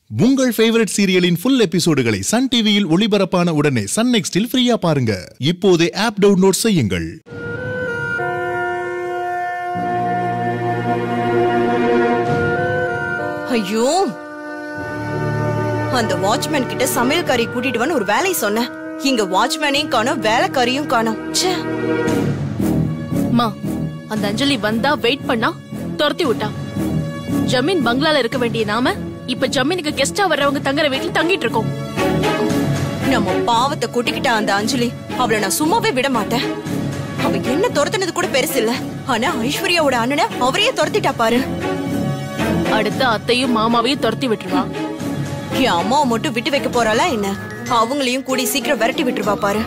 உங்கள் ஃபேவரட் சீரியலின் ஃபுல் எபிசோடுகளை சன் டிவியில் ஒளிபரப்பான உடனே சன் நெக்ஸ்டில் ஃப்ரீயா பாருங்க இப்போதே ஆப் டவுன்லோட் செய்யுங்கள் ஐயோ அந்த வாட்ச்மேன் கிட்ட சமையல்காரி கூட்டிட்டு வந்து ஒரு வேலை சொன்னேன் இங்க வாட்ச்மேனையும் காணோம் வேலைக்காரியும் காணோம் ச்சே மா அந்த அஞ்சலி வந்தா வெயிட் பண்ணா துரத்தி விட்டா ஜமீன் பங்களால இருக்க வேண்டிய நாம இப்ப ஜமீனுக்கு கெஸ்டா வர்றவங்க தங்குற வீட்டுல தங்கிட்டு இருக்கோம் நம்ம பாவத்தை கொட்டிக்கிட்ட அந்த அஞ்சலி அவளை நான் சும்மாவே விட மாட்டேன் அவ என்ன துரத்துனது கூட பெருசு இல்ல ஆனா ஐஸ்வர்யாவோட அண்ணனை அவரையே துரத்திட்டா பாரு அடுத்து அத்தையும் மாமாவையும் துரத்தி விட்டுருவா என் அம்மாவை மட்டும் விட்டு வைக்க போறாளா என்ன அவங்களையும் கூடி சீக்கிரம் விரட்டி விட்டுருவா பாரு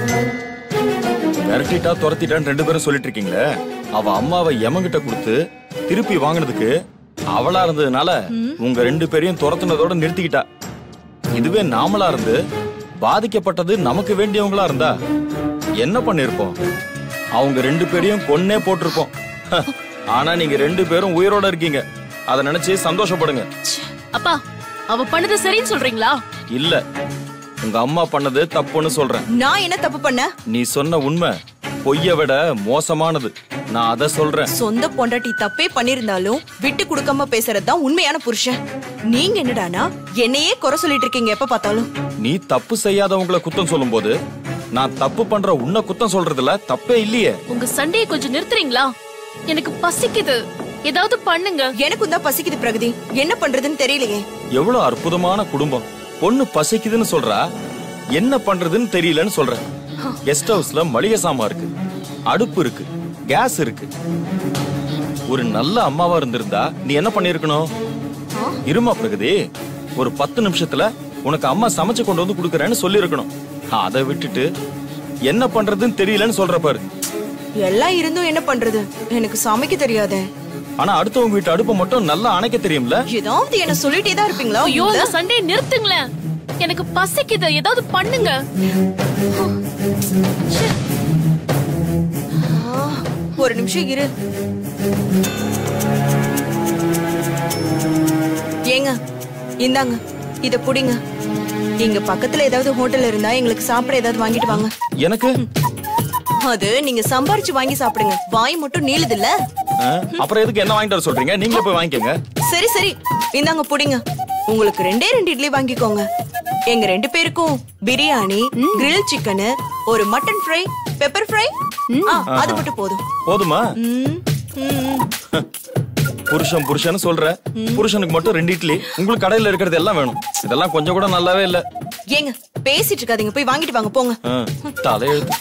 விரட்டிட்டா துரத்திட்டான்னு ரெண்டு பேரும் சொல்லிட்டு இருக்கீங்களே அவ அம்மாவை எமங்கிட்ட கொடுத்து திருப்பி வாங்கினதுக்கு அவளா இருந்ததுனால உங்க ரெண்டு பேரையும் துரத்துனதோட நிறுத்திக்கிட்டா இதுவே நாமளா இருந்து பாதிக்கப்பட்டது நமக்கு வேண்டியவங்களா இருந்தா என்ன பண்ணிருப்போம் அவங்க ரெண்டு பேரையும் கொன்னே போட்டிருப்போம் ஹ, ஆனா நீங்க ரெண்டு பேரும் உயிரோட இருக்கீங்க அதை நினைச்சு சந்தோஷப்படுங்க அப்பா அவ பண்ணது சரின்னு சொல்றீங்களா இல்ல உங்க அம்மா பண்ணது தப்புன்னு சொல்றேன் நான் என்ன தப்பு பண்ண நீ சொன்ன உண்மை பொய்ய விட மோசமானது நான் அத சொல்றேன் சொந்த பொண்டாட்டி தப்பே பண்ணிருந்தாலும் விட்டு கொடுக்காம பேசுறதுதான் உண்மையான புருஷன் நீங்க என்னடானா என்னையே குறை சொல்லிட்டு இருக்கீங்க எப்ப பார்த்தாலும் நீ தப்பு செய்யாதவங்கள குத்தம் சொல்லும்போது நான் தப்பு பண்ற உன்னை குத்தம் சொல்றதுல தப்பே இல்லையே உங்க சண்டையை கொஞ்சம் நிறுத்துறீங்களா எனக்கு பசிக்குது ஏதாவது பண்ணுங்க எனக்கும் தான் பசிக்குது பிரகதி என்ன பண்றதுன்னு தெரியலையே எவ்வளவு அற்புதமான குடும்பம் பொண்ணு பசிக்குதுன்னு சொல்றா என்ன பண்றதுன்னு தெரியலன்னு சொல்ற கெஸ்ட் ஹவுஸ்ல மளிகை சாமான் இருக்கு அடுப்பு இருக்கு கேஸ் இருக்கு ஒரு நல்ல அம்மாவா இருந்திருந்தா நீ என்ன பண்ணிருக்கணும் இருமா பிரகதி ஒரு பத்து நிமிஷத்துல உனக்கு அம்மா சமைச்சு கொண்டு வந்து கொடுக்கறேன்னு சொல்லியிருக்கணும் அதை விட்டுட்டு என்ன பண்றதுன்னு தெரியலன்னு சொல்ற பாரு எல்லாம் இருந்தும் என்ன பண்றது எனக்கு சமைக்க தெரியாதே ஆனா அடுத்தவங்க வீட்டு அடுப்பை மட்டும் நல்லா அணைக்க தெரியும்ல ஏதாவது என்ன சொல்லிட்டே தான் இருப்பீங்களா ஐயோ இந்த சண்டையை நிறுத்துங்களேன் எனக்கு பசிக்குது ஏதாவது பண்ணுங்க ஆ, ஒரு நிமிஷம் இரு ஏங்க இந்தாங்க இத புடிங்க இங்க பக்கத்துல ஏதாவது ஹோட்டல் இருந்தா எங்களுக்கு சாப்பிட ஏதாவது வாங்கிட்டு வாங்க எனக்கு அது நீங்க சம்பாரிச்சு வாங்கி சாப்பிடுங்க வாய் மட்டும் நீளுது இல்ல ஆ? அப்புறம் எதுக்கு என்ன வாங்கிட்டு வர சொல்றீங்க நீங்களே போய் வாங்கிக்கோங்க சரி சரி இந்தாங்க புடிங்க உங்களுக்கு ரெண்டே ரெண்டு இட்லி வாங்கிக்கோங்க எங்க ரெண்டு பேருக்கும் பிரியாணி கிரில் சிக்கன் ஒரு மட்டன் ஃப்ரை பெப்பர் ஃப்ரை அது மட்டும் போதும் போதுமா ம், ம். புருஷன் புருஷன் சொல்ற புருஷனுக்கு மட்டும் ரெண்டு இட்லி உங்களுக்கு கடையில இருக்கிறது எல்லாம் வேணும் இதெல்லாம் கொஞ்சம் கூட நல்லாவே இல்ல ஏங்க பேசிட்டு இருக்காதீங்க போய் வாங்கிட்டு வாங்க போங்க ஆ, தலையெழுத்து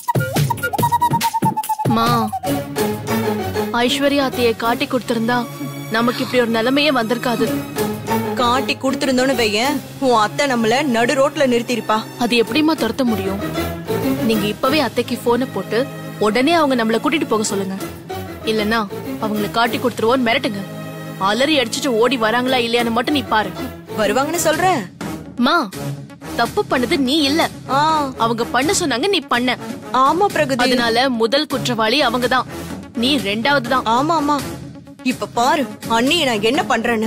மா ஐஸ்வர்யா அத்தையை காட்டி கொடுத்திருந்தா நமக்கு இப்படி ஒரு நிலைமையே வந்திருக்காது காட்டி கொடுத்திருந்தோன்னு வையேன் உன் அத்தை நம்மள நடு ரோட்ல நிறுத்திருப்பா அது எப்படிம்மா துரத்த முடியும் நீங்க இப்பவே அத்தைக்கு போனை போட்டு உடனே அவங்க நம்மள கூட்டிட்டு போக சொல்லுங்க இல்லனா அவங்கள காட்டி கொடுத்துருவோன்னு மிரட்டுங்க அலறி அடிச்சுட்டு ஓடி வராங்களா இல்லையான்னு மட்டும் நீ பாரு வருவாங்கன்னு சொல்ற மா தப்பு பண்ணது நீ இல்ல ஆ அவங்க பண்ண சொன்னாங்க நீ பண்ண ஆமா பிரகதி அதனால முதல் குற்றவாளி அவங்கதான் நீ ரெண்டாவது தான் ஆமா ஆமா இப்ப பாரு அண்ணி நான் என்ன பண்றேன்னு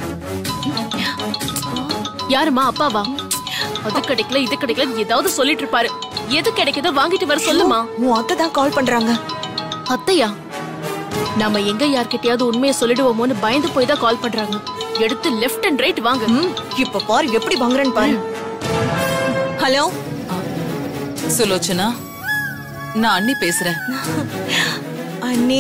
யாருமா அப்பாவா அது கிடைக்கல இது கிடைக்கல ஏதாவது சொல்லிட்டு இருப்பாரு எது கிடைக்குதோ வாங்கிட்டு வர சொல்லுமா உன் அத்தை தான் கால் பண்றாங்க அத்தையா நாம எங்க யார்கிட்டயாவது உண்மையை சொல்லிடுவோமோன்னு பயந்து போய் தான் கால் பண்றாங்க எடுத்து லெஃப்ட் அண்ட் ரைட் வாங்க ம், இப்ப பாரு எப்படி வாங்குறேன்னு பாரு ஹலோ சுலோச்சனா நான் அண்ணி பேசுறேன் அண்ணி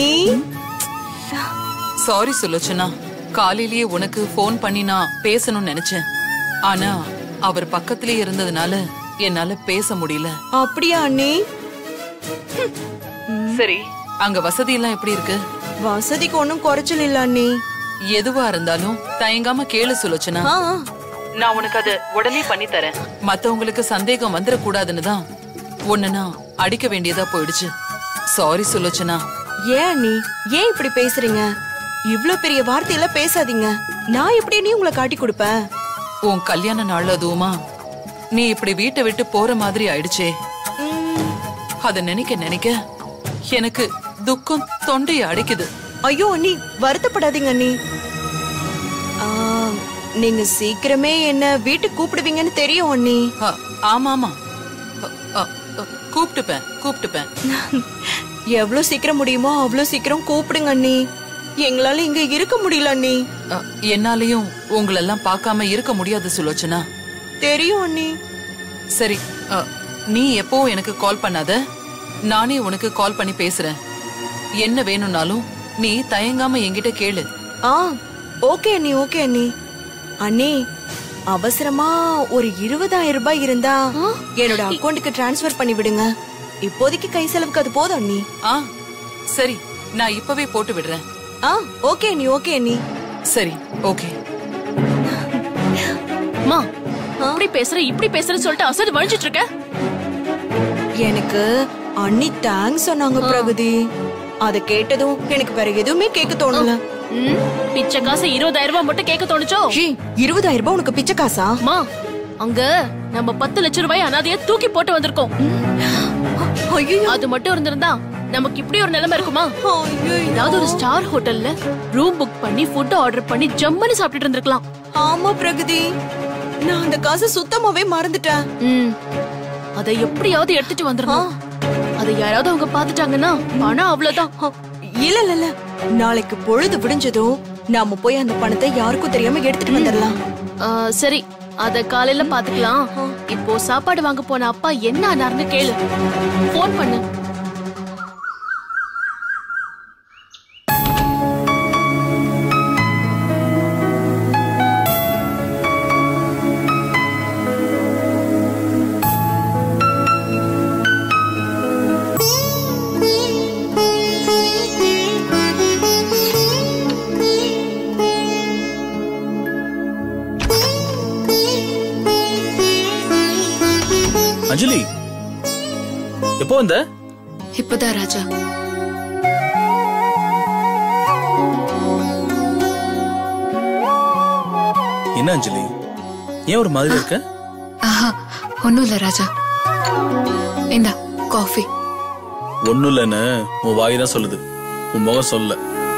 சாரி சுலோச்சனா காலையிலேயே உனக்கு ஃபோன் பண்ணி நான் பேசணும்னு நினைச்சேன் ஆனா அவர் பக்கத்திலேயே இருந்ததுனால என்னால பேச முடியல அப்படியா அண்ணி சரி அங்க வசதி எல்லாம் எப்படி இருக்கு வசதிக்கு ஒண்ணும் குறைச்சல் இல்ல அண்ணி எதுவா இருந்தாலும் தயங்காம கேளு சுலோச்சனா ஆ, நான் உனக்கு அதை உடனே பண்ணி தரேன் மத்தவங்களுக்கு சந்தேகம் வந்துடக்கூடாதுன்னு தான் உன்னை நான் அடிக்க வேண்டியதா போயிடுச்சு சாரி சுலோச்சனா ஏன் அண்ணி ஏன் இப்படி பேசுறீங்க இவ்ளோ பெரிய வார்த்தையெல்லாம் பேசாதீங்க நான் எப்படி நீ உங்களை காட்டி கொடுப்பேன் உன் கல்யாண நாள் அதுவுமா நீ இப்படி வீட்டை விட்டு போற மாதிரி ஆயிடுச்சே ம், அத நினைக்க நினைக்க எனக்கு துக்கம் தொண்டைய அடைக்குது ஐயோ அண்ணி வருத்தப்படாதீங்க அண்ணி ஆ, நீங்க சீக்கிரமே என்ன வீட்டுக்கு கூப்பிடுவீங்கன்னு தெரியும் அண்ணி அ, ஆமா ஆமா அ, அ, அ, கூப்பிட்டுப்பேன் கூப்பிட்டுப்பேன் எவ்வளவு சீக்கிரம் முடியுமோ அவ்வளவு சீக்கிரம் கூப்பிடுங்க அண்ணி எங்களால இங்க இருக்க முடியல அண்ணி அ, என்னாலயும் உங்களெல்லாம் பார்க்காம இருக்க முடியாது சுலோச்சனா தெரியும் அண்ணி சரி அ, நீ எப்பவும் எனக்கு கால் பண்ணாத நானே உனக்கு கால் பண்ணி பேசுறேன் என்ன வேணும்னாலும் நீ தயங்காம என்கிட்ட கேளு ஆ ஓகே அண்ணி ஓகே அண்ணி அண்ணி அவசரமா ஒரு இருபதாயிரம் ரூபாய் இருந்தா என்னோட அக்கௌண்ட்டுக்கு டிரான்ஸ்ஃபர் பண்ணி விடுங்க இப்போதைக்கு கை செலவுக்கு அது போதும் அண்ணி ஆ சரி நான் இப்பவே போட்டு விடுறேன் ஆ ஓகே அண்ணி ஓகே அண்ணி சரி ஓகே அம்மா அப்படி பேசுற இப்படி பேசுறேன்னு சொல்லிட்டு அசடு வழிஞ்சிட்டு இருக்க எனக்கு அண்ணி தேங்க்ஸ் சொன்னாங்க பிரகதி அத கேட்டதும் எனக்கு வேற எதுவுமே கேட்க தோணல ம், பிச்சை காசு இருபதாயிரம் ரூபாய் மட்டும் கேட்க தோணுச்சோ ஷீ, இருபதாயிரம் ரூபாய் உனக்கு பிச்சை காசா அம்மா அங்க நம்ம பத்து லட்சம் ரூபாய் அனாதைய தூக்கி போட்டு வந்திருக்கோம் ஐயோ அது மட்டும் இருந்திருந்தா நமக்கு இப்படி ஒரு நிலைமை இருக்குமா ஏதாவது ஒரு ஸ்டார் ஹோட்டல்ல ரூம் புக் பண்ணி ஃபுட் ஆர்டர் பண்ணி ஜம்முன்னு சாப்பிட்டுட்டு இருந்திருக்கலாம் ஆமா பிரகதி நான் அந்த காசை சுத்தமாவே மறந்துட்டேன் ம் அதை எப்படியாவது எடுத்துட்டு வந்துடணும் அதை யாராவது அவங்க பாத்துட்டாங்கன்னா பணம் அவ்வளவுதான் ஆ, இல்ல இல்ல இல்ல நாளைக்கு பொழுது விடிஞ்சதும் நாம போய் அந்த பணத்தை யாருக்கும் தெரியாம எடுத்துட்டு வந்துடலாம் ஆ, சரி அத காலையில பாத்துக்கலாம் இப்போ சாப்பாடு வாங்க போன அப்பா என்ன ஆனாருன்னு கேளு போன் பண்ணு அஞ்சலி எப்போ வந்த இப்பதான் ராஜா என்ன அஞ்சலி ஏன் ஒரு மாதிரி இருக்க ஆஹா ஒண்ணும் இல்ல ராஜா இந்தா காஃபி ஒண்ணும் இல்லைன்னு உன் வாய் தான் சொல்லுது உன் முகம் சொல்ல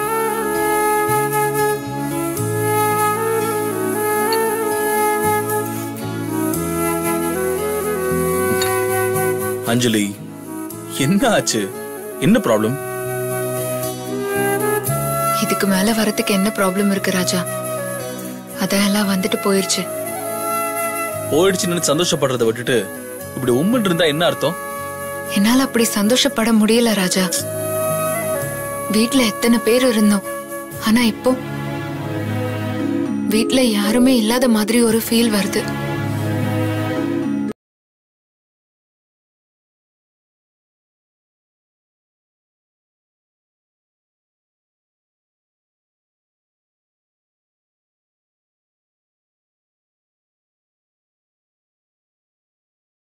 அஞ்சலி என்ன ஆச்சு என்ன ப்ராப்ளம் இதுக்கு மேல வரதுக்கு என்ன ப்ராப்ளம் இருக்கு ராஜா அதெல்லாம் வந்துட்டு போயிருச்சு போயிடுச்சு நினைச்சு சந்தோஷப்படுறதை விட்டுட்டு இப்படி உம்மன் இருந்தா என்ன அர்த்தம் என்னால அப்படி சந்தோஷப்பட முடியல ராஜா வீட்ல எத்தனை பேர் இருந்தோம் ஆனா இப்போ வீட்ல யாருமே இல்லாத மாதிரி ஒரு ஃபீல் வருது